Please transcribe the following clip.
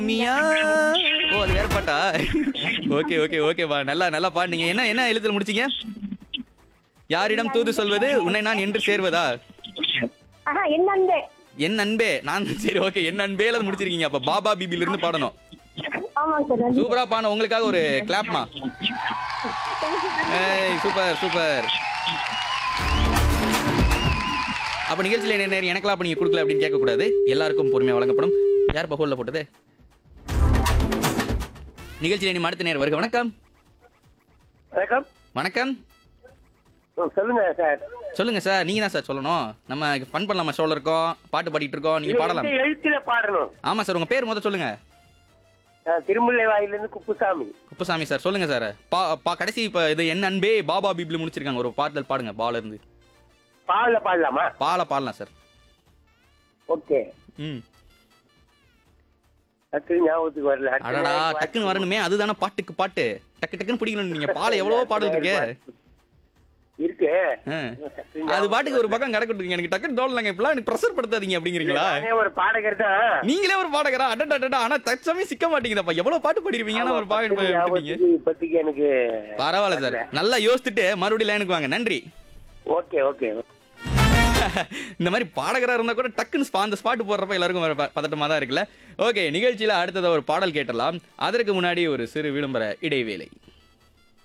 மியா ஓ அது வேற பாட்டா ஓகே ஓகே ஓகேப்பா நல்லா நல்லா பாடுனீங்க என்ன என்ன எழுத்துல முடிச்சீங்க யாரிடம் தூது சொல்வது உன்னை நான் என்று சேர்வதா ஆஹா என் அன்பே என் அன்பே நான் சரி ஓகே என் அன்பேல முடிச்சிருக்கீங்க அப்ப பாபா பிபில இருந்து பாடணும் ஆமாங்க சார் நன்றி சூப்பரா பாடணும் உங்களுக்காக ஒரு கிளாப்மா ஏய் சூப்பர் சூப்பர் அப்ப நிகழ்ச்சியில என்ன நேரம் எனக்கெல்லாம் அப்ப நீங்க கொடுக்கல அப்படின்னு கேட்க கூடாது எல்லாருக்கும் பொறுமையா வழங்கப்படும் யார் பகோல்ல போட்டது நிகழ்ச்சியில நீ அடுத்த நேரம் வருக வணக்கம் வணக்கம் வணக்கம் ம், சொல்லுங்க சார் சொல்லுங்க சார் நீங்க தான் சார் சொல்லணும் நம்ம ஃபன் பண்ணலாமா ஷோல இருக்கோம் பாட்டு பாடிட்டு இருக்கோம் நீங்க பாடலாம் எந்த எழுத்துல பாடணும் ஆமா சார் உங்க பேர் முத சொல்லுங்க நான் திருமுல்லை வாயிலிருந்து குப்புசாமி குப்புசாமி சார் சொல்லுங்க சார் பா பா கடைசி இப்ப இது என் அன்பே பாபா பீப்ல முடிச்சிருக்காங்க ஒரு பாடல் பாடுங்க பால இருந்து பாடல பாடலாமா பால பாடலாம் சார் ஓகே ம் டக்கு ஞாபகத்துக்கு வரல அடுத்த அடடா நாளைக்கு டக்குன்னு வரணுமே அதுதானே பாட்டுக்கு பாட்டு டக்கு டக்குன்னு பிடிக்கணும் நீங்க பால எவ்வளவோ பாடல் இருக்கு இருக்கு ஆ. டக்கு அது ஞாபகம். பாட்டுக்கு ஒரு பக்கம் கிடக்கட்டும் எனக்கு டக்குன்னு தோணலங்க இப்பெல்லாம் எனக்கு ப்ரெஷர் படுத்தாதீங்க அப்படிங்கிறீங்களா நானே ஒரு பாடகர் தான் நீங்களே ஒரு பாடகரா அடடா அடடா ஆனா தற்சமயம் சிக்க மாட்டீங்கப்பா எவ்வளவு பாட்டு பாடிருப்பீங்க ஆனா ஒரு பாட்டு டக்கு பாடிருப்பீங்க ஞாபகத்துக்கு இப்போதைக்கு எனக்கு பரவாயில்ல சார் நல்லா யோசிச்சுட்டு மறுபடியும் லைனுக்கு வாங்க நன்றி ஓகே ஓகே இந்த மாதிரி பாடகரா இருந்தா கூட டக்குன்னு spot- அந்த ஸ்பாட் போடுறப்ப எல்லாருக்கும் ஒரு ப- பதட்டமா தான் இருக்குல்ல ஓகே நிகழ்ச்சியில அடுத்தது ஒரு பாடல் கேட்டலாம் அதற்கு முன்னாடி ஒரு சிறு விளம்பர இடைவேளை